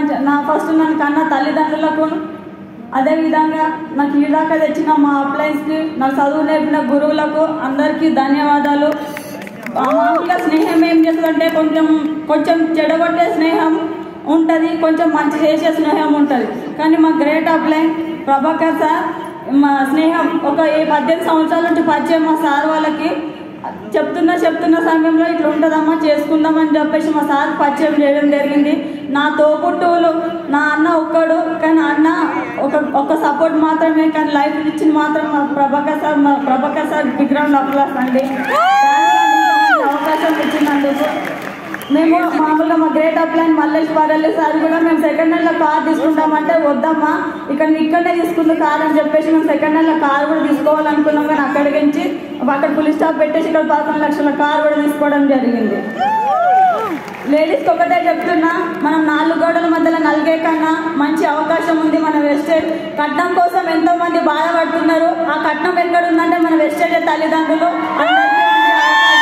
నా ఫస్ట్ నన్ను కన్న తల్లిదండ్రులకు అదేవిధంగా నాకు ఈ దాకా తెచ్చిన మా అప్లయన్స్కి నాకు చదువు నేర్పిన గురువులకు అందరికీ ధన్యవాదాలు మామూలుగా స్నేహం ఏం చేస్తుందంటే కొంచెం కొంచెం చెడగొట్టే స్నేహం ఉంటుంది కొంచెం మంచి చేసే స్నేహం ఉంటుంది కానీ మా గ్రేట్ అప్లైన్ ప్రభాకర్ సార్ మా స్నేహం ఒక ఏ పద్దెనిమిది సంవత్సరాల నుంచి పరిచయం మా సార్ వాళ్ళకి చెప్తున్న చెప్తున్న సమయంలో ఇట్లా ఉంటుందమ్మా చేసుకుందామని చెప్పేసి మా సార్ పరిచయం చేయడం జరిగింది నా తోపుట్టువులు నా అన్న ఒక్కడు కానీ అన్న ఒక ఒక సపోర్ట్ మాత్రమే కానీ లైఫ్ ఇచ్చింది మాత్రం మా ప్రభాకర్ సార్ మా ప్రభాకర్ సార్ విగ్రహం అప్లాస్ అండి అవకాశం ఇచ్చినందుకు మేము మామూలుగా మా గ్రేట్ అప్లైన్ మల్లేష్ పారల్లి సార్ కూడా మేము సెకండ్ హ్యాండ్లో కార్ తీసుకుంటామంటే వద్దమ్మా ఇక్కడ ఇక్కడనే తీసుకుంది కార్ అని చెప్పేసి మేము సెకండ్ హ్యాండ్లో కార్ కూడా తీసుకోవాలనుకున్నాం కానీ అక్కడికి నుంచి అక్కడ పులిస్ స్టాప్ పెట్టేసి ఇక్కడ పదకొండు లక్షల కార్ కూడా తీసుకోవడం జరిగింది లేడీస్కి ఒకటే చెప్తున్నా మనం నాలుగు గోడల మధ్యలో నలిగే కన్నా మంచి అవకాశం ఉంది మన వెస్టేజ్ కట్నం కోసం ఎంతో మంది బాధపడుతున్నారు ఆ కట్నం ఎక్కడ ఉందంటే మన వెస్టేజ్ తల్లిదండ్రులు అందరికీ ఉంది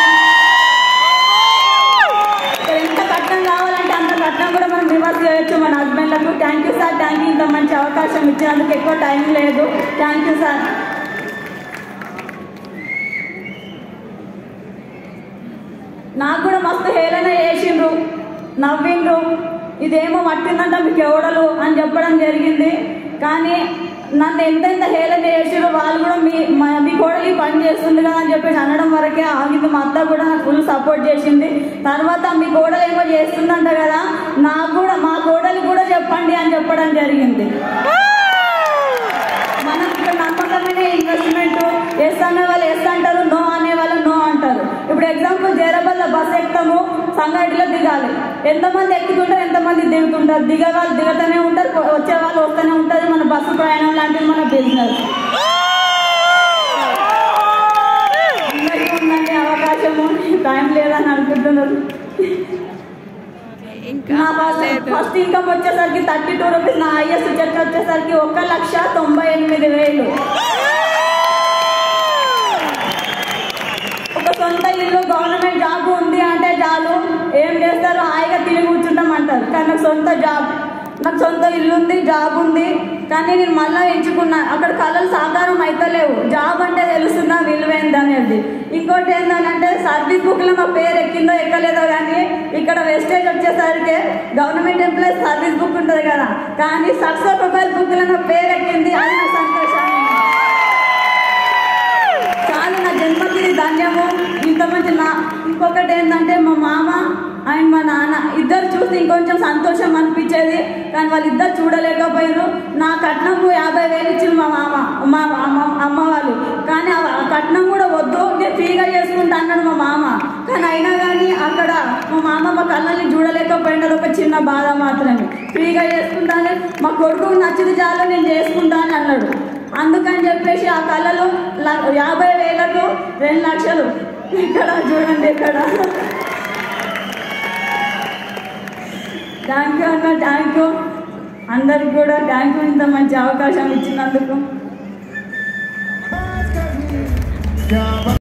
అవకాశం. ఇక్కడ ఎంత కట్నం కావాలంటే అంత కట్నం కూడా మనం రివర్స్ చేయొచ్చు మన హస్బెండ్లకు thank you sir thank you ఇంత మంచి అవకాశం ఇచ్చినందుకు ఎక్కువ టైం లేదు థ్యాంక్ యూ సార్ నాకు కూడా మస్తు హేళన చేసిండ్రు నవ్విండ్రు ఇదేమో పట్టిందంట మీకు ఎవడలు అని చెప్పడం జరిగింది కానీ నన్ను ఎంతెంత హేళన చేసిండ్రు వాళ్ళు కూడా మీ మా- మీ కోడలు ఈ పని చేస్తుంది కదా అని చెప్పేసి అనడం వరకే ఆగింది మా అత్త కూడా నాకు ఫుల్ సపోర్ట్ చేసింది తర్వాత మీ కోడలు ఏమో చేస్తుందంట కదా నాకు కూడా మా కోడలు కూడా చెప్పండి అని చెప్పడం జరిగింది మనం ఇక్కడ నమ్మకమైన ఇన్వెస్ట్మెంట్ ఎస్ అనే వాళ్ళు ఎస్ అంటారు నో అనే వాళ్ళు నో అంటారు ఇప్పుడు ఎగ్జాంపుల్ జేరబల్ల బస్ ఎక్కుతాము సంగారెడ్డిలో దిగాలి ఎంతమంది ఎక్కుతుంటారు ఎంతమంది దిగుతుంటారు దిగే వాళ్ళు దిగుతూనే ఉంటారు వచ్చే వాళ్ళు వస్తూనే ఉంటారు మన బస్సు ప్రయాణం లాంటిది మన బిజినెస్ అందరికీ ఉందండి అవకాశము టైం లేదని అనుకుంటున్నారు నా ఫస్ట్ ఇన్కమ్ వచ్చేసరికి థర్టీ టూ రూపీస్ నా హైయెస్ట్ చెక్ వచ్చేసరికి ఒక లక్ష తొంభై ఎనిమిది వేలు ఒక సొంత ఇల్లు గవర్నమెంట్ జాబ్ ఉంది అంటే చాలు ఏం చేస్తారు హాయిగా తిరిగి కూర్చుంటాం అంటారు కానీ నాకు సొంత జాబ్ నాకు సొంత ఇల్లు ఉంది జాబ్ ఉంది కానీ నేను మళ్ళీ ఎంచుకున్నా అక్కడ కళలు సాకారం అయితలేవు జాబ్ అంటే తెలుస్తుందా విలువైంది అనేది ఇంకోటి ఏంటంటే సర్వీస్ బుక్లో మా పేరు ఎక్కిందో ఎక్కలేదో కానీ ఇక్కడ వెస్టేజ్ వచ్చేసరికి గవర్నమెంట్ ఎంప్లాయీస్ సర్వీస్ బుక్ ఉంటుంది కదా కానీ సక్సెస్ ప్రొఫైల్ బుక్లో నా పేరు ఎక్కింది అది నా సంతోషం చాలు నా జన్మకి ఇది ధన్యము ఇంత మంచి నా ఇంకొకటి ఏంటంటే మా మామ అండ్ మా నాన్న ఇద్దరు చూసి ఇంకొంచెం సంతోషం అనిపించేది కానీ వాళ్ళు ఇద్దరు చూడలేకపోయారు నా కట్నం యాభై వేలు ఇచ్చింది మా మామ మా అమ్మ అమ్మ వాళ్ళు కానీ ఆ ఆ కట్నం కూడా వద్దు నేను ఫ్రీగా చేసుకుంటా అన్నాడు మా మామ కానీ అయినా కానీ అక్కడ మా మామ మా కళ్ళని చూడలేకపోయినది ఒక చిన్న బాధ మాత్రమే ఫ్రీగా చేసుకుంటాను మా కొడుకు నచ్చింది చాలు నేను చేసుకుంటాను అన్నాడు అందుకని చెప్పేసి ఆ కళలు ల- యాభై వేలకు రెండు లక్షలు ఇక్కడ చూడండి ఇక్కడ థ్యాంక్ యూ అన్న థ్యాంక్ యూ అందరికి కూడా థ్యాంక్ యూ ఇంత మంచి అవకాశం ఇచ్చినందుకు